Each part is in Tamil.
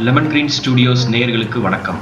லெமன் கிரீன் ஸ்டுடியோஸ் நேயர்களுக்கு வணக்கம்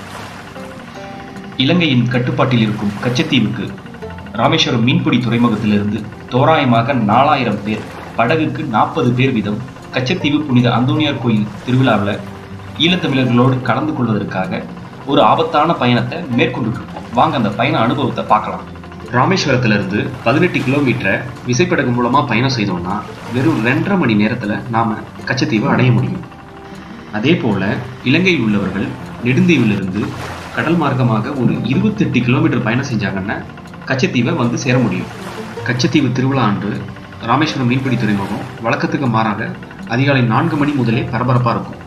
இலங்கையின் கட்டுப்பாட்டில் இருக்கும் கச்சத்தீவுக்கு ராமேஸ்வரம் மீன்பிடி துறைமுகத்திலிருந்து தோராயமாக நாலாயிரம் பேர் படகுக்கு நாற்பது பேர் வீதம் கச்சத்தீவு புனித அந்தோனியார் கோயில் திருவிழாவில் ஈழத்தமிழர்களோடு கலந்து கொள்வதற்காக ஒரு ஆபத்தான பயணத்தை மேற்கொண்டுட்டு இருக்கோம் வாங்க அந்த பயண அனுபவத்தை பார்க்கலாம் ராமேஸ்வரத்திலிருந்து பதினெட்டு கிலோமீட்டரை விசைப்படகு மூலமாக பயணம் செய்தோம்னா வெறும் ரெண்டரை மணி நேரத்தில் நாம் கச்சத்தீவை அடைய முடியும் அதே போல இலங்கையில் உள்ளவர்கள் நெடுந்தீவிலிருந்து கடல் மார்க்கமாக ஒரு இருபத்தெட்டு கிலோமீட்டர் பயணம் செஞ்சாங்கன்னா கச்சத்தீவை வந்து சேர முடியும் கச்சத்தீவு திருவிழா அன்று ராமேஸ்வரம் மீன்பிடி துறைமுகம் வழக்கத்துக்கு மாறாக அதிகாலை நான்கு மணி முதலே பரபரப்பாக இருக்கும்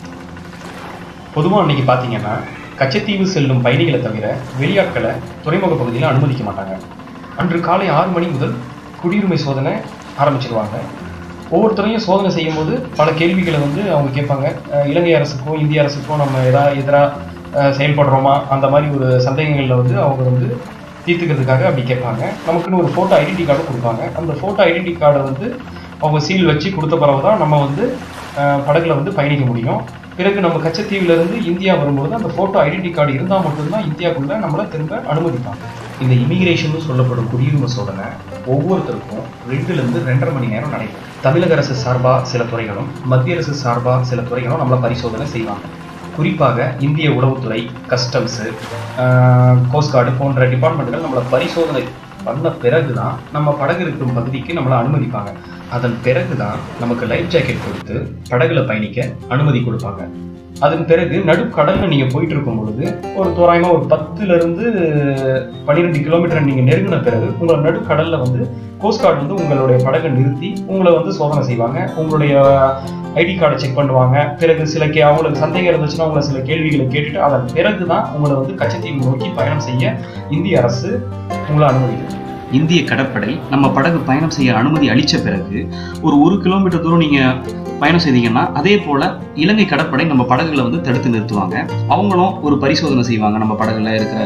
பொதுவாக அன்னைக்கு பார்த்தீங்கன்னா கச்சத்தீவு செல்லும் பயணிகளை தவிர வெளியாட்களை துறைமுக பகுதியில் அனுமதிக்க மாட்டாங்க அன்று காலை ஆறு மணி முதல் குடியுரிமை சோதனை ஆரம்பிச்சிருவாங்க ஒவ்வொருத்தரையும் சோதனை செய்யும்போது பல கேள்விகளை வந்து அவங்க கேட்பாங்க அஹ் இலங்கை அரசுக்கும் இந்திய அரசுக்கும் நம்ம எதா எதிராக செயல்படுறோமா அந்த மாதிரி ஒரு சந்தேகங்களில் வந்து அவங்க வந்து தீர்த்துக்கிறதுக்காக அப்படி கேட்பாங்க நமக்குன்னு ஒரு ஃபோட்டோ ஐடென்டி கார்டு கொடுப்பாங்க அந்த ஃபோட்டோ ஐடென்டி கார்டை வந்து அவங்க சீல் வச்சு கொடுத்த பிறகு தான் நம்ம வந்து அஹ், படகுல வந்து பயணிக்க முடியும் பிறகு நம்ம கச்சத்தீவுல இருந்து இந்தியா வரும்போது அந்த ஃபோட்டோ ஐடென்டி கார்டு இருந்தால் மட்டும்தான் இந்தியாவுக்குள்ள நம்மளை திரும்ப அனுமதிப்பாங்க இந்த இமிகிரேஷன் சொல்லப்படும் குடியுரிமை சோதனை ஒவ்வொருத்தருக்கும் ரெண்டுலேருந்து ரெண்டரை மணி நேரம் நடைபெறும் தமிழக அரசு சார்பாக சில துறைகளும் மத்திய அரசு சார்பாக சில துறைகளும் நம்மளை பரிசோதனை செய்வாங்க குறிப்பாக இந்திய உளவுத்துறை கஸ்டம்ஸு கோஸ்ட்கார்டு போன்ற டிபார்ட்மெண்ட்கள் நம்மளை பரிசோதனை பண்ண பிறகு தான் நம்ம படகு இருக்கும் பகுதிக்கு நம்மளை அனுமதிப்பாங்க அதன் பிறகு தான் நமக்கு லைஃப் ஜாக்கெட் கொடுத்து படகுல பயணிக்க அனுமதி கொடுப்பாங்க அதன் பிறகு நடுக்கடல்ல நீங்க போயிட்டு இருக்கும் பொழுது ஒரு தோராயமா ஒரு பத்துல இருந்து பன்னிரெண்டு கிலோமீட்டர் நீங்க நெருங்கின பிறகு உங்களை நடுக்கடல்ல வந்து கோஸ்ட் கார்டு வந்து உங்களுடைய படகை நிறுத்தி உங்களை வந்து சோதனை செய்வாங்க உங்களுடைய ஐடி கார்டை செக் பண்ணுவாங்க பிறகு சில கே அவங்களுக்கு சந்தேகம் இருந்துச்சுன்னா உங்களை சில கேள்விகளை கேட்டுட்டு அதன் பிறகு தான் உங்களை வந்து கச்சத்தீவு நோக்கி பயணம் செய்ய இந்திய அரசு உங்களை அனுமதிக்குது இந்திய கடற்படை நம்ம படகு பயணம் செய்ய அனுமதி அளித்த பிறகு ஒரு ஒரு கிலோமீட்டர் தூரம் நீங்கள் பயணம் செய்தீங்கன்னா அதே போல் இலங்கை கடற்படை நம்ம படகுகளை வந்து தடுத்து நிறுத்துவாங்க அவங்களும் ஒரு பரிசோதனை செய்வாங்க நம்ம படகுல இருக்கிற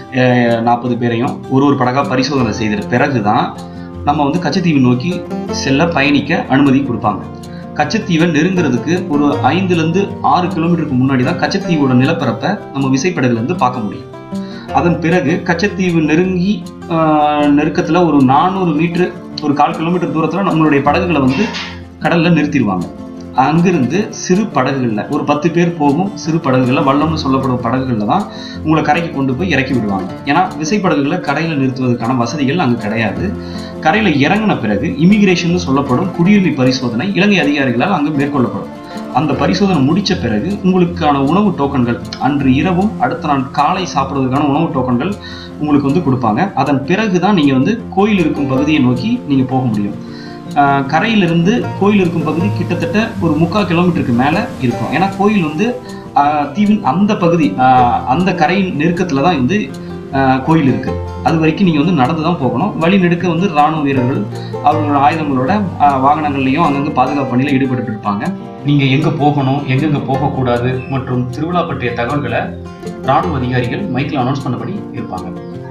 நாற்பது பேரையும் ஒரு ஒரு படகாக பரிசோதனை செய்த பிறகு தான் நம்ம வந்து கச்சத்தீவு நோக்கி செல்ல பயணிக்க அனுமதி கொடுப்பாங்க கச்சத்தீவை நெருங்குறதுக்கு ஒரு ஐந்துலேருந்து ஆறு கிலோமீட்டருக்கு முன்னாடி தான் கச்சத்தீவோட நிலப்பரப்பை நம்ம விசைப்படகுல இருந்து பார்க்க முடியும் அதன் பிறகு கச்சத்தீவு நெருங்கி ஆஹ், நெருக்கத்துல ஒரு நானூறு மீட்டர் ஒரு கால் கிலோமீட்டர் தூரத்துல நம்மளுடைய படகுகளை வந்து கடல்ல நிறுத்திடுவாங்க அங்கிருந்து சிறு படகுகளில் ஒரு பத்து பேர் போகும் சிறு படகுகளில் வல்லம்னு சொல்லப்படும் படகுகளில் தான் உங்களை கரைக்கு கொண்டு போய் இறக்கி விடுவாங்க ஏன்னா விசைப்படகுகளை கரையில் நிறுத்துவதற்கான வசதிகள் அங்கே கிடையாது கரையில் இறங்கின பிறகு இமிகிரேஷன் சொல்லப்படும் குடியுரிமை பரிசோதனை இலங்கை அதிகாரிகளால் அங்கு மேற்கொள்ளப்படும் அந்த பரிசோதனை முடிச்ச பிறகு உங்களுக்கான உணவு டோக்கன்கள் அன்று இரவும் அடுத்த நாள் காலை சாப்பிட்றதுக்கான உணவு டோக்கன்கள் உங்களுக்கு வந்து கொடுப்பாங்க அதன் பிறகு தான் நீங்கள் வந்து கோயில் இருக்கும் பகுதியை நோக்கி நீங்கள் போக முடியும் ஆஹ் கரையிலிருந்து கோயில் இருக்கும் பகுதி கிட்டத்தட்ட ஒரு முக்கால் கிலோமீட்டருக்கு மேலே இருக்கும் ஏன்னா கோயில் வந்து ஆஹ் தீவின் அந்த பகுதி ஆஹ் அந்த கரையின் நெருக்கத்தில் தான் வந்து ஆஹ் கோயில் இருக்குது அது வரைக்கும் நீங்கள் வந்து நடந்து தான் போகணும் வழி நெடுக்க வந்து இராணுவ வீரர்கள் அவர்களோட ஆயுதங்களோட ஆஹ் வாகனங்கள்லையும் அங்கங்கே பாதுகாப்பு பணியில் ஈடுபட்டு இருப்பாங்க நீங்கள் எங்கே போகணும் எங்கெங்கே போகக்கூடாது மற்றும் திருவிழா பற்றிய தகவல்களை ராணுவ அதிகாரிகள் மைக்கில் அனௌன்ஸ் பண்ணபடி இருப்பாங்க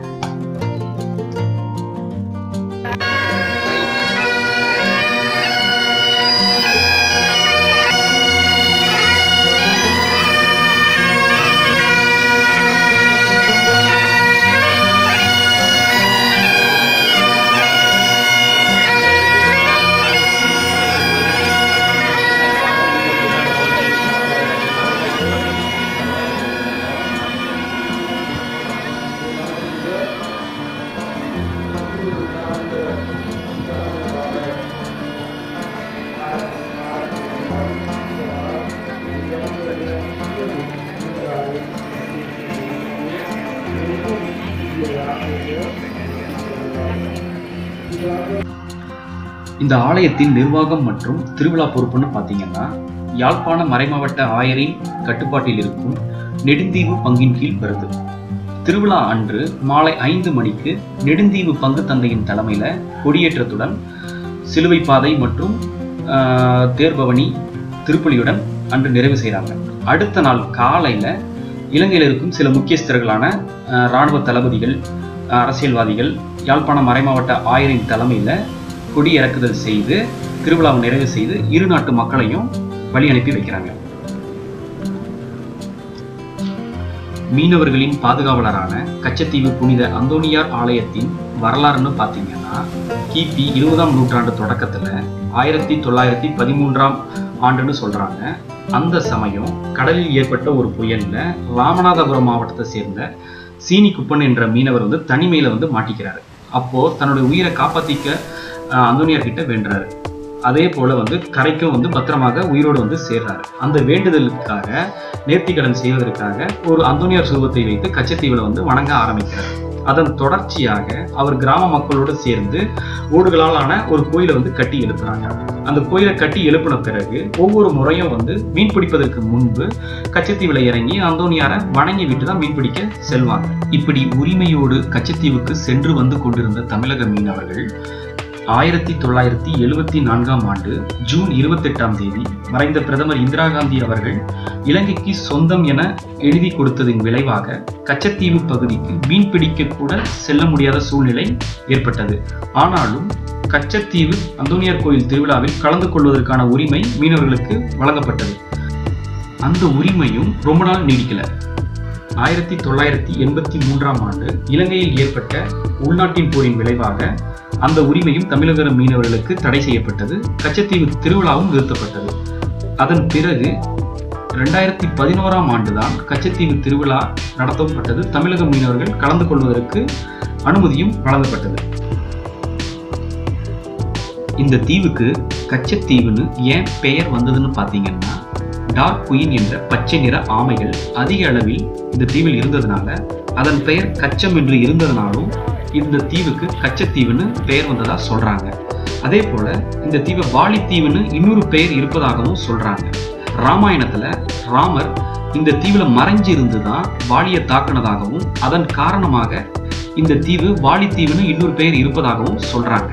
இந்த ஆலயத்தின் நிர்வாகம் மற்றும் திருவிழா பொறுப்புன்னு பார்த்தீங்கன்னா யாழ்ப்பாண மறைமாவட்ட ஆயரின் கட்டுப்பாட்டில் இருக்கும் நெடுந்தீவு பங்கின் கீழ் வருது திருவிழா அன்று மாலை ஐந்து மணிக்கு நெடுந்தீவு பங்கு தந்தையின் தலைமையில கொடியேற்றத்துடன் சிலுவை பாதை மற்றும் ஆஹ், தேர்பவனி திருப்பலியுடன் அன்று நிறைவு செய்கிறாங்க அடுத்த நாள் காலையில இலங்கையில் இருக்கும் சில முக்கியஸ்தர்களான ஆஹ், இராணுவ தளபதிகள் ஆஹ், அரசியல்வாதிகள் யாழ்ப்பாண மறைமாவட்ட ஆயரின் தலைமையில கொடி இறக்குதல் செய்து திருவிழாவை நிறைவு செய்து இரு நாட்டு மக்களையும் வழி அனுப்பி வைக்கிறாங்க மீனவர்களின் பாதுகாவலரான கச்சத்தீவு புனித அந்தோனியார் ஆலயத்தின் வரலாறுன்னு பார்த்தீங்கன்னா கிபி இருபதாம் நூற்றாண்டு தொடக்கத்துல ஆயிரத்தி தொள்ளாயிரத்தி பதிமூன்றாம் ஆண்டுன்னு சொல்றாங்க அந்த சமயம் கடலில் ஏற்பட்ட ஒரு புயல்ல ராமநாதபுரம் மாவட்டத்தை சேர்ந்த சீனி குப்பன் என்ற மீனவர் வந்து தனிமையில வந்து மாட்டிக்கிறாரு அப்போ தன்னுடைய உயிரை காப்பாத்திக்க அஹ், அந்தோனியார் கிட்ட வேண்டுறாரு அதே போல வந்து கரைக்கும் வந்து பத்திரமாக உயிரோடு வந்து சேர்றாரு அந்த வேண்டுதலுக்காக நேர்த்திக்கடன் செய்வதற்காக ஒரு அந்தோனியார் சுரூபத்தை வைத்து கச்சத்தீவுல வந்து வணங்க ஆரம்பிக்கிறார் அதன் தொடர்ச்சியாக அவர் கிராம மக்களோடு சேர்ந்து ஓடுகளால் ஆன ஒரு கோயிலை வந்து கட்டி எழுப்புறாங்க அந்த கோயிலை கட்டி எழுப்பின பிறகு ஒவ்வொரு முறையும் வந்து மீன் பிடிப்பதற்கு முன்பு கச்சத்தீவுல இறங்கி அந்தோனியாரை வணங்கி விட்டு தான் மீன் பிடிக்க செல்வாங்க இப்படி உரிமையோடு கச்சத்தீவுக்கு சென்று வந்து கொண்டிருந்த தமிழக மீனவர்கள் ஆயிரத்தி தொள்ளாயிரத்தி எழுவத்தி நான்காம் ஆண்டு ஜூன் இருபத்தெட்டாம் தேதி மறைந்த பிரதமர் இந்திரா காந்தி அவர்கள் இலங்கைக்கு சொந்தம் என எழுதி கொடுத்ததின் விளைவாக கச்சத்தீவு பகுதிக்கு மீன் பிடிக்க கூட செல்ல முடியாத சூழ்நிலை ஏற்பட்டது ஆனாலும் கச்சத்தீவு அந்தோனியார் கோயில் திருவிழாவில் கலந்து கொள்வதற்கான உரிமை மீனவர்களுக்கு வழங்கப்பட்டது அந்த உரிமையும் ரொம்ப நாள் நீடிக்கல ஆயிரத்தி தொள்ளாயிரத்தி எண்பத்தி மூன்றாம் ஆண்டு இலங்கையில் ஏற்பட்ட உள்நாட்டின் போரின் விளைவாக அந்த உரிமையும் தமிழக மீனவர்களுக்கு தடை செய்யப்பட்டது கச்சத்தீவு திருவிழாவும் நிறுத்தப்பட்டது அதன் பிறகு ரெண்டாயிரத்தி பதினோராம் ஆண்டுதான் கச்சத்தீவு திருவிழா நடத்தப்பட்டது தமிழக மீனவர்கள் கலந்து கொள்வதற்கு அனுமதியும் வழங்கப்பட்டது இந்த தீவுக்கு கச்சத்தீவுன்னு ஏன் பெயர் வந்ததுன்னு பார்த்தீங்கன்னா டார்க் குயின் என்ற பச்சை நிற ஆமைகள் அதிக அளவில் இந்த தீவில் இருந்ததுனால அதன் பெயர் கச்சம் என்று இருந்ததுனாலும் இந்த தீவுக்கு கச்சத்தீவுன்னு பெயர் வந்ததா சொல்றாங்க அதே போல இந்த தீவை வாலித்தீவுன்னு இன்னொரு பெயர் இருப்பதாகவும் சொல்றாங்க ராமாயணத்துல ராமர் இந்த தீவுல மறைஞ்சு இருந்துதான் வாலியை தாக்குனதாகவும் அதன் காரணமாக இந்த தீவு வாலித்தீவுன்னு இன்னொரு பெயர் இருப்பதாகவும் சொல்றாங்க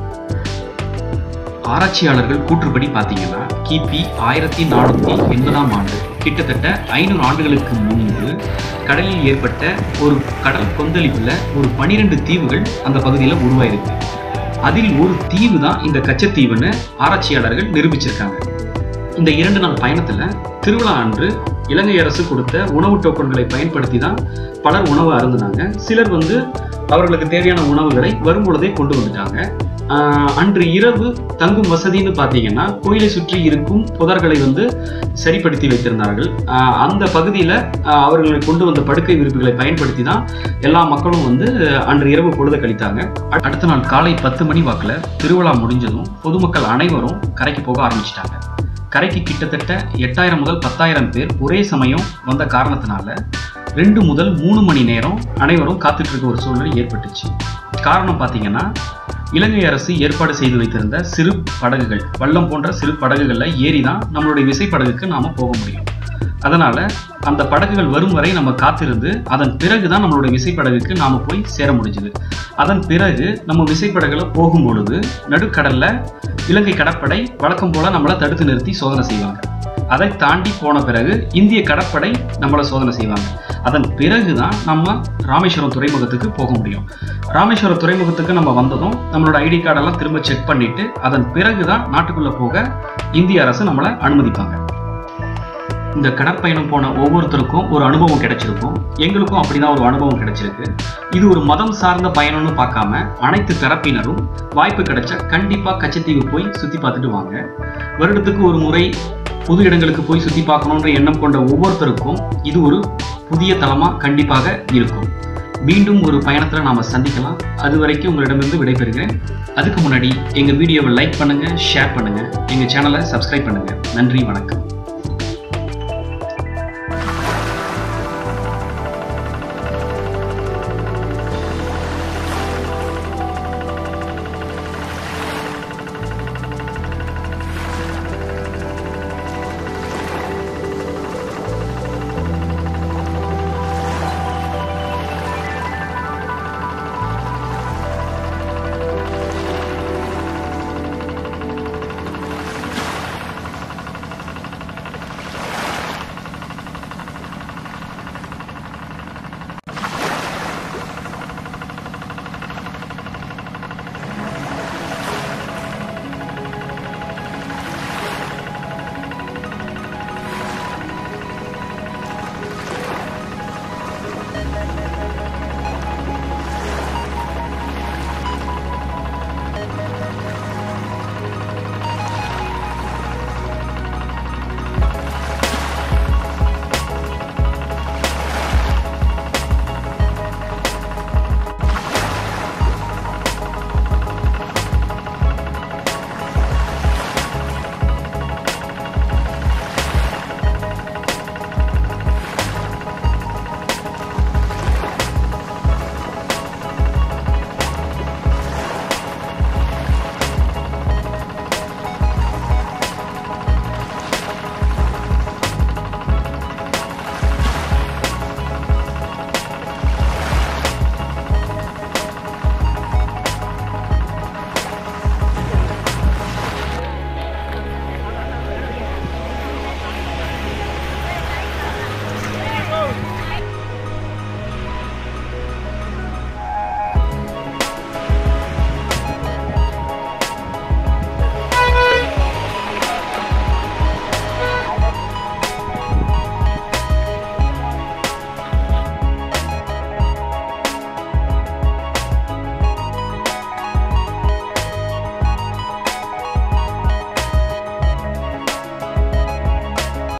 ஆராய்ச்சியாளர்கள் கூற்றுப்படி பார்த்தீங்கன்னா கிபி ஆயிரத்தி நானூற்றி எண்பதாம் ஆண்டு கிட்டத்தட்ட ஐநூறு ஆண்டுகளுக்கு முன்பு கடலில் ஏற்பட்ட ஒரு கடல் கொந்தளிப்புல ஒரு பனிரெண்டு தீவுகள் அந்த பகுதியில் உருவாயிருக்கு அதில் ஒரு தீவு தான் இந்த கச்சத்தீவுன்னு ஆராய்ச்சியாளர்கள் நிரூபிச்சிருக்காங்க இந்த இரண்டு நாள் பயணத்துல திருவிழா அன்று இலங்கை அரசு கொடுத்த உணவு டோக்கன்களை பயன்படுத்தி தான் பலர் உணவு அருந்தினாங்க சிலர் வந்து அவர்களுக்கு தேவையான உணவுகளை வரும்பொழுதே கொண்டு வந்துட்டாங்க ஆஹ் அன்று இரவு தங்கும் வசதின்னு பார்த்தீங்கன்னா கோயிலை சுற்றி இருக்கும் புதர்களை வந்து சரிப்படுத்தி வைத்திருந்தார்கள் ஆஹ் அந்த பகுதியில் அவர்கள் கொண்டு வந்த படுக்கை விரிப்புகளை பயன்படுத்தி தான் எல்லா மக்களும் வந்து அன்று இரவு பொழுது கழித்தாங்க அ- அடுத்த நாள் காலை பத்து மணி வாக்கில் திருவிழா முடிஞ்சதும் பொதுமக்கள் அனைவரும் கரைக்கு போக ஆரம்பிச்சிட்டாங்க கரைக்கு கிட்டத்தட்ட எட்டாயிரம் முதல் பத்தாயிரம் பேர் ஒரே சமயம் வந்த காரணத்தினால ரெண்டு முதல் மூணு மணி நேரம் அனைவரும் காத்துட்டு இருக்க ஒரு சூழ்நிலை ஏற்பட்டுச்சு காரணம் பார்த்தீங்கன்னா இலங்கை அரசு ஏற்பாடு செய்து வைத்திருந்த சிறு படகுகள் வல்லம் போன்ற சிறு படகுகள்ல ஏறி தான் நம்மளுடைய விசைப்படகுக்கு நாம போக முடியும் அதனால அந்த படகுகள் வரும் வரை நம்ம காத்திருந்து அதன் பிறகு தான் நம்மளுடைய விசைப்படகுக்கு நாம போய் சேர முடிஞ்சது அதன் பிறகு நம்ம விசைப்படகுல போகும் பொழுது நடுக்கடல்ல இலங்கை கடற்படை வழக்கம் போல நம்மளை தடுத்து நிறுத்தி சோதனை செய்வாங்க அதை தாண்டி போன பிறகு இந்திய கடற்படை நம்மளை சோதனை செய்வாங்க அதன் பிறகு தான் நம்ம ராமேஸ்வரம் துறைமுகத்துக்கு போக முடியும் ராமேஸ்வரம் துறைமுகத்துக்கு நம்ம வந்ததும் நம்மளோட ஐடி கார்டெல்லாம் திரும்ப செக் பண்ணிட்டு அதன் பிறகு தான் நாட்டுக்குள்ள போக இந்திய அரசு நம்மளை அனுமதிப்பாங்க இந்த கடற்பயணம் போன ஒவ்வொருத்தருக்கும் ஒரு அனுபவம் கிடைச்சிருக்கும் எங்களுக்கும் அப்படிதான் ஒரு அனுபவம் கிடைச்சிருக்கு இது ஒரு மதம் சார்ந்த பயணம்னு பார்க்காம அனைத்து தரப்பினரும் வாய்ப்பு கிடைச்சா கண்டிப்பா கச்சத்தீவு போய் சுத்தி பார்த்துட்டு வாங்க வருடத்துக்கு ஒரு முறை புது இடங்களுக்கு போய் சுத்தி பார்க்கணுன்ற எண்ணம் கொண்ட ஒவ்வொருத்தருக்கும் இது ஒரு புதிய தளமா கண்டிப்பாக இருக்கும் மீண்டும் ஒரு பயணத்துல நாம சந்திக்கலாம் அது வரைக்கும் உங்களிடமிருந்து விடைபெறுகிறேன் அதுக்கு முன்னாடி எங்க வீடியோவை லைக் பண்ணுங்க ஷேர் பண்ணுங்க எங்க சேனலை சப்ஸ்கிரைப் பண்ணுங்க நன்றி வணக்கம்